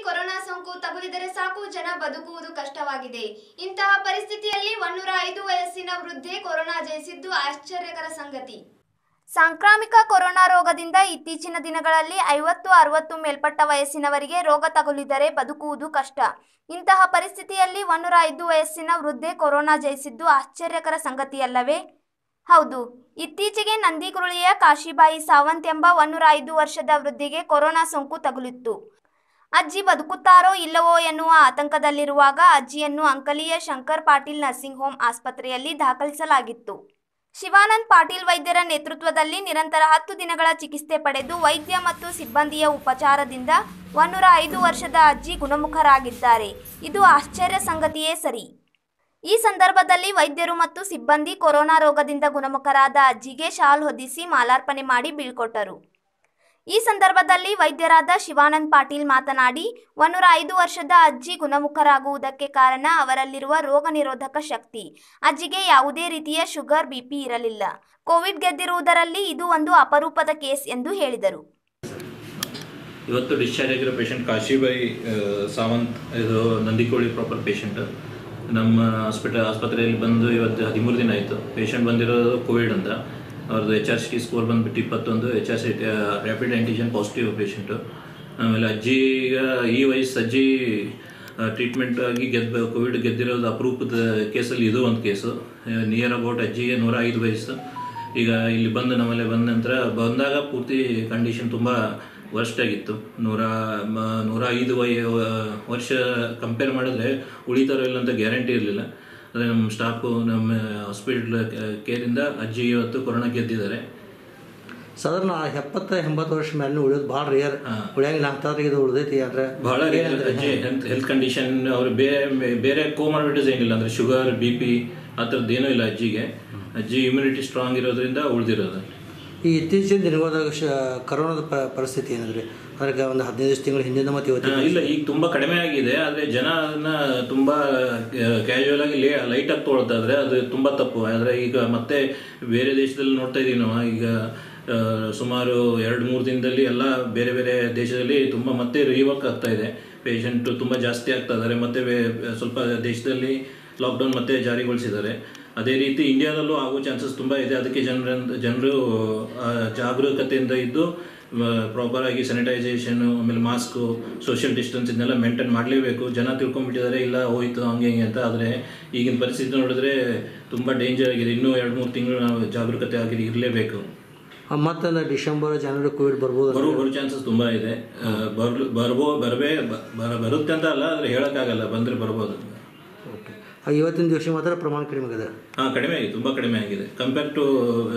corona ಸೋಂಕು ತಗುಲಿದರೆ ಸಾಕು ಜನ ಬದುಕುವುದು ಕಷ್ಟವಾಗಿದೆ ಇಂತಹ ಪರಿಸ್ಥಿತಿಯಲ್ಲಿ ಒನ್ನೂರ ಐದು ವಯಸ್ಸಿನ ವೃದ್ಧೆ ಕೊರೋನಾ ಜಯಿಸಿದ್ದು ಆಶ್ಚರ್ಯಕರ ಸಂಗತಿ ಸಾಂಕ್ರಾಮಿಕ ಕೊರೋನಾ ರೋಗದಿಂದ ಇತ್ತೀಚಿನ ದಿನಗಳಲ್ಲಿ ಐವತ್ತು ಅರವತ್ತು ಮೇಲ್ಪಟ್ಟ ವಯಸ್ಸಿನವರಿಗೆ ರೋಗ ತಗುಲಿದರೆ ಬದುಕುವುದು ಕಷ್ಟ ಇಂತಹ ಪರಿಸ್ಥಿತಿಯಲ್ಲಿ ಒನ್ನೂರ ಐದು ವಯಸ್ಸಿನ ವೃದ್ಧೆ ಕೊರೋನಾ ಜಯಿಸಿದ್ದು ಆಶ್ಚರ್ಯಕರ ಸಂಗತಿಯಲ್ಲವೇ ಹೌದು ಇತ್ತೀಚೆಗೆ ನಂದಿಗುರುಳಿಯ ಕಾಶಿಬಾಯಿ ಸಾವಂತ್ ಎಂಬ ಒನ್ನೂರ ಐದು ವರ್ಷದ ವೃದ್ಧಿಗೆ ಕೊರೋನಾ ಸೋಂಕು ತಗುಲಿತ್ತು ಅಜ್ಜಿ ಬದುಕುತ್ತಾರೋ ಇಲ್ಲವೋ ಎನ್ನುವ ಆತಂಕದಲ್ಲಿರುವಾಗ ಅಜ್ಜಿಯನ್ನು ಅಂಕಲಿಯ ಶಂಕರ್ ಪಾಟೀಲ್ ನರ್ಸಿಂಗ್ ಹೋಮ್ ಆಸ್ಪತ್ರೆಯಲ್ಲಿ ದಾಖಲಿಸಲಾಗಿತ್ತು ಶಿವಾನಂದ್ ಪಾಟೀಲ್ ವೈದ್ಯರ ನೇತೃತ್ವದಲ್ಲಿ ನಿರಂತರ ಹತ್ತು ದಿನಗಳ ಚಿಕಿತ್ಸೆ ಪಡೆದು ವೈದ್ಯ ಮತ್ತು ಸಿಬ್ಬಂದಿಯ ಉಪಚಾರದಿಂದ ಒನ್ನೂರ ಐದು ವರ್ಷದ ಅಜ್ಜಿ ಗುಣಮುಖರಾಗಿದ್ದಾರೆ ಇದು ಆಶ್ಚರ್ಯ ಸಂಗತಿಯೇ ಸರಿ ಈ ಸಂದರ್ಭದಲ್ಲಿ ವೈದ್ಯರು ಮತ್ತು ಸಿಬ್ಬಂದಿ ಕೊರೋನಾ ರೋಗದಿಂದ ಗುಣಮುಖರಾದ ಅಜ್ಜಿಗೆ ಶಾಲ್ ಹೊದಿಸಿ ಮಾಲಾರ್ಪಣೆ ಮಾಡಿ ಬೀಳ್ಕೊಟ್ಟರು ಈ ಸಂದರ್ಭದಲ್ಲಿ ವೈದ್ಯರಾದ ಶಿವಾನಂದ್ ಪಾಟೀಲ್ ಮಾತನಾಡಿ ಒನ್ನೂರ ಐದು ವರ್ಷದ ಅಜ್ಜಿ ಗುಣಮುಖರಾಗುವುದಕ್ಕೆ ಕಾರಣ ಅವರಲ್ಲಿರುವ ರೋಗ ನಿರೋಧಕ ಶಕ್ತಿ ಅಜ್ಜಿಗೆ ಯಾವುದೇ ರೀತಿಯ ಶುಗರ್ ಬಿಪಿ ಇರಲಿಲ್ಲ ಕೋವಿಡ್ ಗೆದ್ದಿರುವುದರಲ್ಲಿ ಇದು ಒಂದು ಅಪರೂಪದ ಕೇಸ್ ಎಂದು ಹೇಳಿದರು ಇವತ್ತು ಡಿಸ್ಚಾರ್ಜ್ ಆಗಿರೋ ಪೇಷಂಟ್ ಕಾಶಿಬಾಯಿ ಆ, ಸಾವಂತ್ ಇದು ನಂದಿಕೋಳಿ ಪ್ರಾಪರ್ ಪೇಷಂಟ್ ನಮ್ಮ ಹಾಸ್ಪಿಟಲ್ ಆಸ್ಪತ್ರೆಯಲ್ಲಿ ಬಂದು ಇವತ್ತು ಹದಿಮೂರು ದಿನ ಆಯಿತು ಪೇಷಂಟ್ ಬಂದಿರೋದು ಕೋವಿಡ್ ಅಂತ ಅವ್ರದ್ದು ಎಚ್ ಆರ್ ಸಿ ಸ್ಕೋರ್ ಬಂದುಬಿಟ್ಟು ಇಪ್ಪತ್ತೊಂದು H R C rapid antigen positive patient ಆಮೇಲೆ ಅಜ್ಜಿ ಈಗ ಈ ವಯಸ್ಸು ಅಜ್ಜಿ ಟ್ರೀಟ್ಮೆಂಟ್ ಆಗಿ ಗೆದ್ದ ಕೋವಿಡ್ ಗೆದ್ದಿರೋದು ಅಪರೂಪದ ಕೇಸಲ್ಲಿ ಇದು ಒಂದು ಕೇಸು ನಿಯರ್ ಅಬೌಟ್ ಅಜ್ಜಿಗೆ ನೂರ ಐದು ವಯಸ್ಸು ಈಗ ಇಲ್ಲಿ ಬಂದು ನಮ್ಮಲ್ಲಿ ಬಂದ ನಂತರ ಬಂದಾಗ ಪೂರ್ತಿ ಕಂಡೀಷನ್ ತುಂಬ ವರ್ಸ್ಟ್ ಆಗಿತ್ತು ನೂರ ಮ- ನೂರ ಐದು ವಯ ವರ್ಷ ಕಂಪೇರ್ ಮಾಡಿದ್ರೆ ಉಳಿತಾರೋ ಇಲ್ಲ ಅಂತ ಗ್ಯಾರಂಟಿ ಇರಲಿಲ್ಲ ಅದೇ ನಮ್ಮ ಸ್ಟಾಫು ನಮ್ಮ ಹಾಸ್ಪಿಟ್ಲ್ ಕೇರಿಂದ ಅಜ್ಜಿ ಇವತ್ತು ಕೊರೋನಾ ಗೆದ್ದಿದ್ದಾರೆ ಸಾಧಾರಣ ಎಪ್ಪತ್ತ ಎಂಬತ್ತು ವರ್ಷ ಮೇಲೆ ಉಳಿಯೋದು ಭಾಳ ರೇರ್ ಉಳಿಯಂಗಿಲ್ಲ ಅಂತಂದ್ರೆ ಇದು ಉಳಿದೈತಿ ಅಂದ್ರೆ ಬಹಳ ಅಜ್ಜಿ ಹೆಲ್ತ್ ಹೆಲ್ತ್ ಕಂಡೀಷನ್ ಅವ್ರು ಬೇರೆ ಬೇರೆ ಕೋಮಾರ್ಬಿಟೀಸ್ ಏನಿಲ್ಲ ಅಂದರೆ ಶುಗರ್ ಬಿ ಪಿ ಆ ಥರದ್ದು ಏನೂ ಇಲ್ಲ ಅಜ್ಜಿಗೆ ಅಜ್ಜಿ ಇಮ್ಯುನಿಟಿ ಸ್ಟ್ರಾಂಗ್ ಇರೋದ್ರಿಂದ ಉಳಿದಿರೋದು ಈ ಇತ್ತೀಚಿನ ದಿನಗಳದಾಗ ಶ ಕರೋನಾದ ಪ ಪರಿಸ್ಥಿತಿ ಏನಂದ್ರೆ ಅದ್ರಾಗ ಒಂದು ಹದಿನೈದು ತಿಂಗಳ ಹಿಂದಿನ ಮತ್ತು ಇವತ್ತು ಆ, ಇಲ್ಲ ಈಗ ತುಂಬಾ ಕಡಿಮೆ ಆಗಿದೆ ಆದ್ರೆ ಜನ ಅದನ್ನ ತುಂಬಾ ಕ್ಯಾಶುವಲ್ ಆಗಿ ಲೈಟ್ ಆಗಿ ತೊಗೊಳ್ತಾ ಇದ್ರೆ ಅದು ತುಂಬಾ ತಪ್ಪು ಆದ್ರೆ ಈಗ ಮತ್ತೆ ಬೇರೆ ದೇಶದಲ್ಲಿ ನೋಡ್ತಾ ಇದೀವಿ ನಾವು ಈಗ ಆ, ಸುಮಾರು ಎರಡು ಮೂರು ದಿನದಲ್ಲಿ ಎಲ್ಲ ಬೇರೆ ಬೇರೆ ದೇಶದಲ್ಲಿ ತುಂಬಾ ಮತ್ತೆ ರಿವರ್ಕ್ ಆಗ್ತಾ ಇದೆ ಪೇಷಂಟ್ ತುಂಬಾ ಜಾಸ್ತಿ ಆಗ್ತಾ ಇದ್ದಾರೆ ಮತ್ತೆ ಬೇ- ಸ್ವಲ್ಪ ದೇಶದಲ್ಲಿ ಲಾಕ್ಡೌನ್ ಮತ್ತೆ ಜಾರಿಗೊಳಿಸಿದ್ದಾರೆ ಅದೇ ರೀತಿ ಇಂಡಿಯಾದಲ್ಲೂ ಆಗೋ ಚಾನ್ಸಸ್ ತುಂಬ ಇದೆ ಅದಕ್ಕೆ ಜನರ ಜನರು ಆ, ಜಾಗರೂಕತೆಯಿಂದ ಇದ್ದು ಪ್ರಾಪರ್ ಆಗಿ ಸ್ಯಾನಿಟೈಸೇಷನ್ ಆಮೇಲೆ ಮಾಸ್ಕು ಸೋಷಿಯಲ್ ಡಿಸ್ಟೆನ್ಸ್ ಇದನ್ನೆಲ್ಲ ಮೇಂಟೈನ್ ಮಾಡಲೇಬೇಕು ಜನ ತಿಳ್ಕೊಂಡ್ಬಿಟ್ಟಿದ್ದಾರೆ ಇಲ್ಲ ಹೋಯ್ತು ಹಂಗೆ ಹಿಂಗೆ ಅಂತ ಆದರೆ ಈಗಿನ ಪರಿಸ್ಥಿತಿ ನೋಡಿದ್ರೆ ತುಂಬ ಡೇಂಜರ್ ಆಗಿದೆ ಇನ್ನೂ ಎರಡು ಮೂರು ತಿಂಗಳು ನಾವು ಜಾಗರೂಕತೆ ಆಗಿ ಇರಲೇಬೇಕು ಮತ್ತೆ ಡಿಸೆಂಬರ್ ಜನವರಿ ಕೋವಿಡ್ ಬರ್ಬೋದು ಬರೋ ಬರೋ ಚಾನ್ಸಸ್ ತುಂಬ ಇದೆ ಆ, ಬರ್ಲು ಬರ್ಬೋ ಬರಬೇ ಬರ- ಬರುತ್ತೆ ಅಂತ ಅಲ್ಲ ಆದರೆ ಹೇಳೋಕ್ಕಾಗಲ್ಲ ಬಂದರೆ ಬರ್ಬೋದು ಓಕೆ ಇವತ್ತಿನ ದಿವಸ ಮಾತ್ರ ಪ್ರಮಾಣ ಕಡಿಮೆ ಆಗಿದೆ ಹಾಂ ಕಡಿಮೆ ಆಗಿದೆ ತುಂಬ ಕಡಿಮೆ ಆಗಿದೆ ಕಂಪೇರ್ ಟು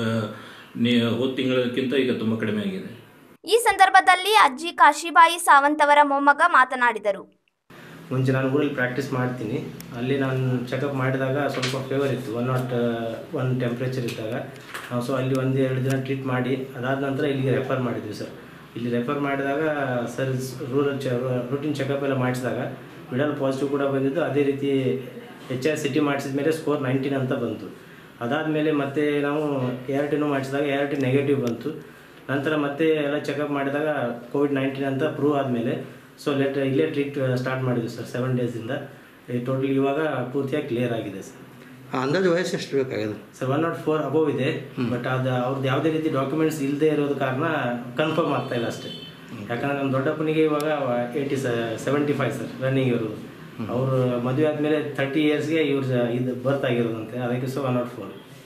ಹೋದ ತಿಂಗಳಕ್ಕಿಂತ ಈಗ ತುಂಬ ಕಡಿಮೆ ಆಗಿದೆ ಈ ಸಂದರ್ಭದಲ್ಲಿ ಅಜ್ಜಿ ಕಾಶಿಬಾಯಿ ಸಾವಂತ್ ಅವರ ಮೊಮ್ಮಗ ಮಾತನಾಡಿದರು ಮುಂಚೆ ನಾನು ಊರಲ್ಲಿ ಪ್ರಾಕ್ಟೀಸ್ ಮಾಡ್ತೀನಿ ಅಲ್ಲಿ ನಾನು ಚೆಕಪ್ ಮಾಡಿದಾಗ ಸ್ವಲ್ಪ ಫೀವರ್ ಇತ್ತು ಒನ್ ನಾಟ್ ಒನ್ ಟೆಂಪ್ರೇಚರ್ ಇದ್ದಾಗ ನಾವು ಸೊ ಅಲ್ಲಿ ಒಂದು ಎರಡು ದಿನ ಟ್ರೀಟ್ ಮಾಡಿ ಅದಾದ ನಂತರ ಇಲ್ಲಿಗೆ ರೆಫರ್ ಮಾಡಿದ್ವಿ ಸರ್ ಇಲ್ಲಿ ರೆಫರ್ ಮಾಡಿದಾಗ ಸರ್ ರೂರಲ್ ಚ ರೂಟೀನ್ ಚೆಕಪ್ ಎಲ್ಲ ಮಾಡಿಸಿದಾಗ ಮಿಡಲ್ ಪಾಸಿಟಿವ್ ಕೂಡ ಬಂದಿದ್ದು ಅದೇ ರೀತಿ ಎಚ್ ಆರ್ ಸಿ ಟಿ ಮಾಡಿಸಿದ ಮೇಲೆ ಸ್ಕೋರ್ ನೈನ್ಟೀನ್ ಅಂತ ಬಂತು ಅದಾದಮೇಲೆ ಮತ್ತೆ ನಾವು ಎ ಆರ್ ಟಿನೂ ಮಾಡಿಸಿದಾಗ ಎ ಆರ್ ಟಿ ನೆಗೆಟಿವ್ ಬಂತು ನಂತರ ಮತ್ತೆ ಎಲ್ಲ ಚೆಕಪ್ ಮಾಡಿದಾಗ ಕೋವಿಡ್ ನೈನ್ಟೀನ್ ಅಂತ ಪ್ರೂವ್ ಆದಮೇಲೆ ಸೊ ಲೆಟ್ ಇಲ್ಲೇ ಟ್ರೀಟ್ ಸ್ಟಾರ್ಟ್ ಮಾಡಿದ್ವಿ ಸರ್ ಸೆವೆನ್ ಡೇಸಿಂದ ಟೋಟಲ್ ಇವಾಗ ಪೂರ್ತಿಯಾಗಿ ಕ್ಲಿಯರ್ ಆಗಿದೆ ಸರ್ ಅಂದಾಜು ವಯಸ್ಸು ಎಷ್ಟು ಬೇಕಾಗಿದೆ sir one nought four above ಇದೆ ಬಟ್ ಅದು ಅವ್ರದ್ದು ಯಾವುದೇ ರೀತಿ ಡಾಕ್ಯುಮೆಂಟ್ಸ್ ಇಲ್ಲದೆ ಇರೋದು ಕಾರಣ ಕನ್ಫರ್ಮ್ ಆಗ್ತಾ ಇಲ್ಲ ಅಷ್ಟೇ ಯಾಕಂದ್ರೆ ನಮ್ಮ ದೊಡ್ಡಪ್ಪನಿಗೆ ಇವಾಗ eighty seventy five sir running ಇರೋದು ಅವರು ಮದುವೆ ಆದಮೇಲೆ ತರ್ಟಿ ಇಯರ್ಸ್ಗೆ ಇವ್ರ ಇದು ಬರ್ತ್ ಆಗಿರೋದಂತೆ ಅದಕ್ಕೆ ಸೊ ಒನ್ ನಾಟ್ ಫೋರ್